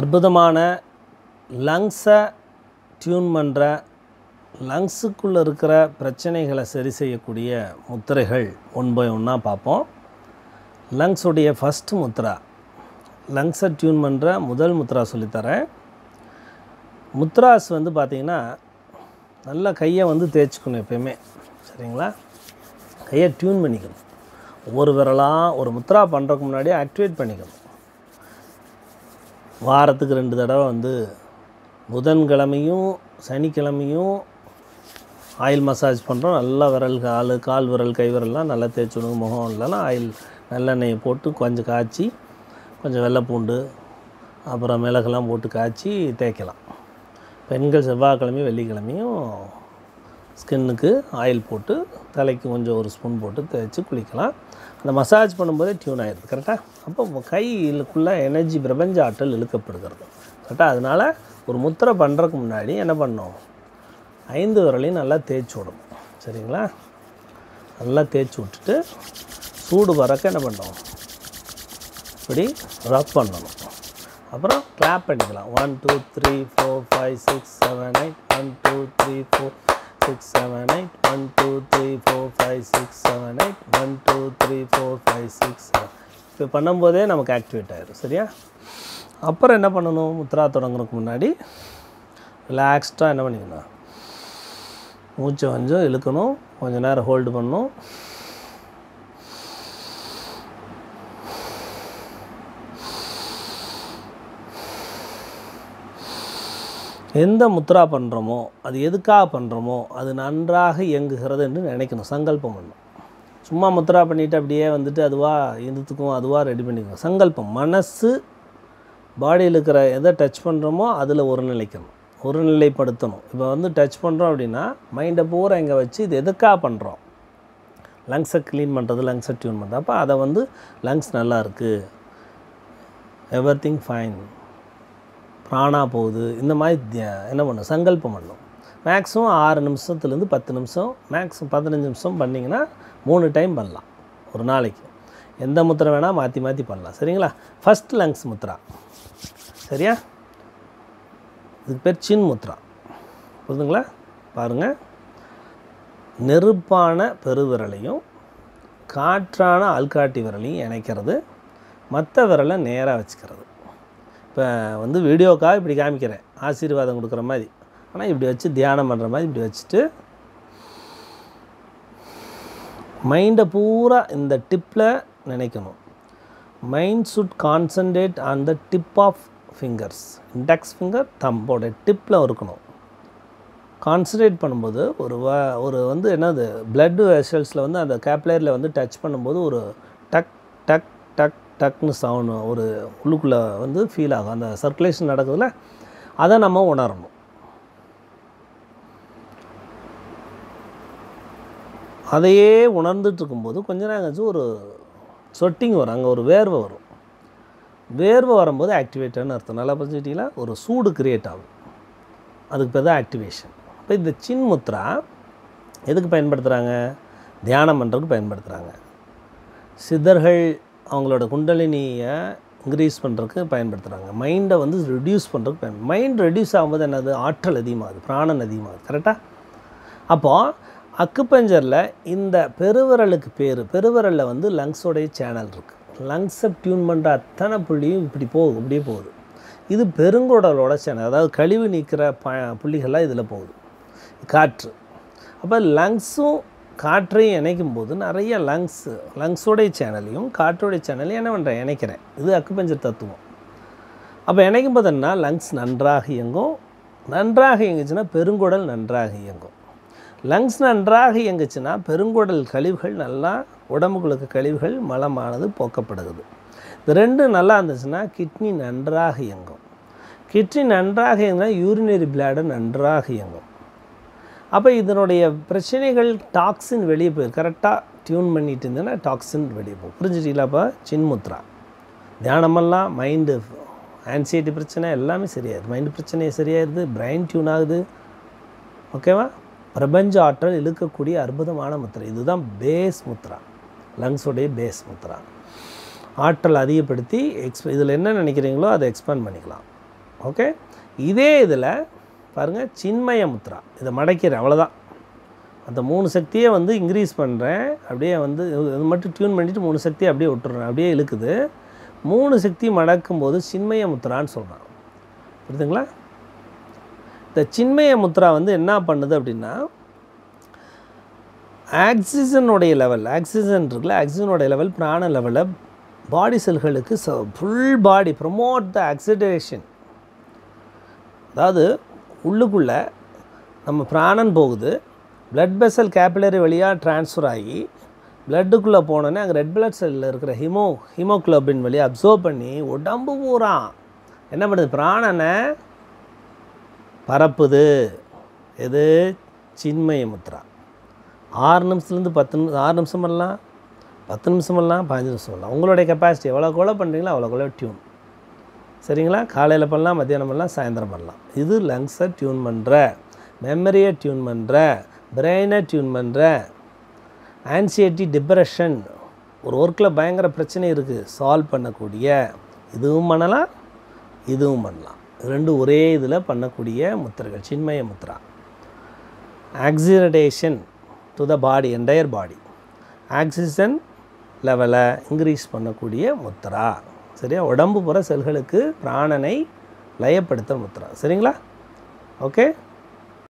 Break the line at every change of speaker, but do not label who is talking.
அற்புதமான லங்ஸை டியூன் பண்ணுற லங்ஸுக்குள்ளே இருக்கிற பிரச்சனைகளை சரி செய்யக்கூடிய முத்திரைகள் ஒன் பை ஒன்னாக பார்ப்போம் லங்ஸுடைய ஃபஸ்ட்டு முத்ரா லங்ஸை டியூன் பண்ணுற முதல் முத்ரா சொல்லித்தரேன் முத்ராஸ் வந்து பார்த்திங்கன்னா நல்லா கையை வந்து தேய்ச்சிக்கணும் எப்பயுமே சரிங்களா கையை டியூன் பண்ணிக்கணும் ஒவ்வொரு விரலாக ஒரு முத்ரா பண்ணுறதுக்கு முன்னாடி ஆக்டிவேட் பண்ணிக்கணும் வாரத்துக்கு ரெண்டு தடவை வந்து புதன்கிழமையும் சனிக்கிழமையும் ஆயில் மசாஜ் பண்ணுறோம் நல்லா விரல் கால் கால் விரல் கை விரல்லாம் நல்லா தேய்ச்சி விடுங்க முகம் இல்லைன்னா ஆயில் நல்லெண்ணெயை போட்டு கொஞ்சம் காய்ச்சி கொஞ்சம் வெள்ளைப்பூண்டு அப்புறம் மிளகெல்லாம் போட்டு காய்ச்சி தேய்க்கலாம் பெண்கள் செவ்வாய்க்கிழமையும் வெள்ளிக்கிழமையும் ஸ்கின்னுக்கு ஆயில் போட்டு தலைக்கு கொஞ்சம் ஒரு ஸ்பூன் போட்டு தேய்ச்சி குளிக்கலாம் அந்த மசாஜ் பண்ணும்போதே டியூன் ஆகிடுது கரெக்டாக அப்போ கையிலுக்குள்ளே எனர்ஜி பிரபஞ்ச ஆற்றல் இழுக்கப்படுகிறது கரெக்டாக அதனால் ஒரு முத்திரை பண்ணுறதுக்கு முன்னாடி என்ன பண்ணோம் ஐந்து விரலையும் நல்லா தேய்ச்சி விடணும் சரிங்களா நல்லா தேய்ச்சி விட்டுட்டு சூடு பறக்க என்ன பண்ணோம் இப்படி ரப் பண்ணணும் அப்புறம் கிளாப் பண்ணிக்கலாம் one two three four five six seven eight one two three four six seven eight one two three four five six seven eight one two three four five six seven இப்போ பண்ணும்போதே நமக்கு activate ஆயிடும் சரியா அப்புறம் என்ன பண்ணணும் முத்ரா தொடங்குறதுக்கு முன்னாடி ரிலாக்ஸ்டாக என்ன பண்ணிக்கணும் மூச்சை கொஞ்சம் இழுக்கணும் கொஞ்ச நேரம் ஹோல்டு பண்ணணும் எந்த முத்ரா பண்ணுறோமோ அது எதுக்காக பண்ணுறோமோ அது நன்றாக இயங்குகிறது என்று நினைக்கணும் சங்கல்பம் பண்ணணும் சும்மா முத்ரா பண்ணிவிட்டு அப்படியே வந்துட்டு அதுவாக இதுத்துக்கும் அதுவாக ரெடி பண்ணிக்கணும் சங்கல்பம் மனசு பாடியில் இருக்கிற எதை டச் பண்ணுறோமோ அதில் ஒரு நிலைக்கணும் ஒரு நிலைப்படுத்தணும் இப்போ வந்து டச் பண்ணுறோம் அப்படின்னா மைண்டை பூரா இங்கே வச்சு இது எதுக்காக பண்ணுறோம் லங்ஸை க்ளீன் பண்ணுறது லங்ஸை டியூன் பண்ணுறது அப்போ அதை வந்து லங்ஸ் நல்லா இருக்குது எவர் திங் ஃபைன் ப்ராணா போகுது இந்த மாதிரி தியா- என்ன பண்ணும் சங்கல்பம் பண்ணும் மேக்ஸிமம் ஆறு நிமிஷத்துலேருந்து பத்து நிமிஷம் மேக்ஸிமம் பதினஞ்சு நிமிஷம் பண்ணிங்கன்னா மூணு டைம் பண்ணலாம் ஒரு நாளைக்கு எந்த முத்திரை வேணால் மாற்றி மாற்றி பண்ணலாம் சரிங்களா ஃபஸ்ட் லங்ஸ் முத்ரா சரியா இதுக்கு பேர் சின் முத்ரா புரிதுங்களா பாருங்கள் நெருப்பான பெருவிரலையும் காற்றான ஆள்காட்டி விரலையும் இணைக்கிறது மற்ற விரலை நேராக வச்சுக்கிறது இப்போ வந்து வீடியோக்காக இப்படி காமிக்கிறேன் ஆசீர்வாதம் கொடுக்குற மாதிரி ஆனால் இப்படி வச்சு தியானம் பண்ணுற மாதிரி இப்படி வச்சுட்டு மைண்டை பூரா இந்த டிப்பில் நினைக்கணும் mind should concentrate on the tip of fingers index finger தம்போட டிப்பில் இருக்கணும் கான்சன்ட்ரேட் பண்ணும்போது ஒரு வ ஒரு வந்து என்னது பிளட் வெசல்ஸில் வந்து அந்த கேப்லரில் வந்து டச் பண்ணும்போது ஒரு டக் டக் டக் டக்னு சவுண்ட் ஒரு உள்ளுக்குள்ளே வந்து ஃபீல் ஆகும் அந்த சர்க்குலேஷன் நடக்குதுல அதை நம்ம உணரணும் அதையே உணர்ந்துட்டு இருக்கும்போது கொஞ்ச நேரம் கழிச்சு ஒரு சொட்டிங் வரும் அங்கே ஒரு வேர்வை வரும் வேர்வை வரும்போது ஆக்டிவேட்டான்னு அர்த்தம் நல்லா புரிஞ்சுக்கிட்டீங்களா ஒரு சூடு கிரியேட் ஆகும் அதுக்கு பேர் தான் ஆக்டிவேஷன் இப்போ இந்த சின் முத்ரா எதுக்கு பயன்படுத்துகிறாங்க தியானம் பண்ணுறதுக்கு பயன்படுத்துகிறாங்க சித்தர்கள் அவங்களோட குண்டலினியை இன்க்ரீஸ் பண்ணுறதுக்கு பயன்படுத்துகிறாங்க மைண்டை வந்து ரெடியூஸ் பண்ணுறதுக்கு பயன் மைண்ட் ரெடியூஸ் ஆகும்போது என்னது ஆற்றல் அதிகமாகுது பிராணன் அதிகமாகுது கரெக்டாக அப்போது அக்குப்பஞ்சரில் இந்த பெருவிரலுக்கு பேர் பெருவிரலில் வந்து லங்ஸோடைய சேனல் இருக்குது லங்ஸை டியூன் பண்ணுற அத்தனை புள்ளியும் இப்படி போகும் இப்படியே போகுது இது பெருங்குடலோட சேனல் அதாவது கழிவு நீக்கிற ப புள்ளிகள்லாம் இதில் போகுது காற்று அப்போ லங்ஸும் காற்றையும் இணைக்கும் போது நிறைய லங்ஸ் லங்ஸோடைய சேனலையும் காற்றோடைய சேனலையும் என்ன பண்ணுறேன் இணைக்கிறேன் இது அக்குப்பஞ்சர் தத்துவம் அப்போ இணைக்கும் போது என்ன லங்ஸ் நன்றாக இயங்கும் நன்றாக இயங்குச்சுன்னா பெருங்குடல் நன்றாக இயங்கும் லங்ஸ் நன்றாக இயங்குச்சுன்னா பெருங்குடல் கழிவுகள் நல்லா உடம்புகளுக்கு கழிவுகள் மலமானது போக்கப்படுகிறது இது ரெண்டும் நல்லா இருந்துச்சுன்னா கிட்னி நன்றாக இயங்கும் கிட்னி நன்றாக இயங்கினா யூரினரி பிளாடு நன்றாக இயங்கும் அப்போ இதனுடைய பிரச்சனைகள் டாக்ஸின் வெளியே போயிடும் கரெக்டாக டியூன் பண்ணிட்டு இருந்தேன்னா டாக்ஸின் வெளியே போகும் புரிஞ்சுட்டீங்களா அப்போ சின்முத்ரா தியானமெல்லாம் மைண்டு ஆன்சைட்டி பிரச்சனை எல்லாமே சரியாயிருது மைண்டு பிரச்சனை சரியாயிருது பிரைன் டியூன் ஆகுது ஓகேவா பிரபஞ்ச ஆற்றல் இழுக்கக்கூடிய அற்புதமான முத்திரை இதுதான் பேஸ் முத்ரா லங்ஸோடைய பேஸ் முத்ரா ஆற்றல் அதிகப்படுத்தி எக்ஸ் இதில் என்ன நினைக்கிறீங்களோ அதை எக்ஸ்பேண்ட் பண்ணிக்கலாம் ஓகே இதே இதில் பாருங்கள் சின்மய முத்ரா இதை மடக்கிறேன் அவ்வளோதான் அந்த மூணு சக்தியை வந்து இன்க்ரீஸ் பண்ணுறேன் அப்படியே வந்து இது இது மட்டும் டியூன் பண்ணிவிட்டு மூணு சக்தியை அப்படியே விட்டுறேன் அப்படியே இழுக்குது மூணு சக்தி மடக்கும்போது சின்மய முத்ரான்னு சொல்கிறான் புரியுதுங்களா இந்த சின்மய முத்ரா வந்து என்ன பண்ணுது அப்படின்னா ஆக்சிஜனுடைய லெவல் ஆக்சிஜன் இருக்குல்ல ஆக்சிஜனுடைய லெவல் பிராண லெவலில் பாடி செல்களுக்கு full body promote the oxidation அதாவது உள்ளுக்குள்ளே நம்ம பிராணன் போகுது blood வெசல் கேபிலரி வழியாக ட்ரான்ஸ்ஃபர் ஆகி பிளட்டுக்குள்ளே போனோன்னே அங்கே ரெட் பிளட் செல்லில் இருக்கிற ஹிமோ ஹீமோக்ளோபின் வழியாக அப்சர்வ் பண்ணி உடம்பு பூரா என்ன பண்ணுது பிராணனை பரப்புது எது சின்மய முத்ரா ஆறு நிமிஷத்துலேருந்து பத்து நிமிஷம் ஆறு நிமிஷம் பண்ணலாம் பத்து நிமிஷம் பண்ணலாம் பதினஞ்சு நிமிஷம் பண்ணலாம் உங்களுடைய கெப்பாசிட்டி எவ்வளோ கூட பண்ணுறீங்களோ அவ்வளோ கூட டியூன் சரிங்களா காலையில் பண்ணலாம் மத்தியானம் பண்ணலாம் சாயந்தரம் பண்ணலாம் இது லங்ஸை டியூன் பண்ணுற மெமரியை டியூன் பண்ணுற பிரெயினை டியூன் பண்ணுற ஆன்சியட்டி டிப்ரெஷன் ஒரு ஒர்க்கில் பயங்கர பிரச்சனை இருக்குது சால்வ் பண்ணக்கூடிய இதுவும் பண்ணலாம் இதுவும் பண்ணலாம் ரெண்டும் ஒரே இதில் பண்ணக்கூடிய முத்திரைகள் சின்மய முத்ரா oxidation to the body entire body oxygen லெவலை இன்க்ரீஸ் பண்ணக்கூடிய முத்ரா சரியா உடம்பு புற செல்களுக்கு பிராணனை லயப்படுத்துகிற முத்ரா சரிங்களா ஓகே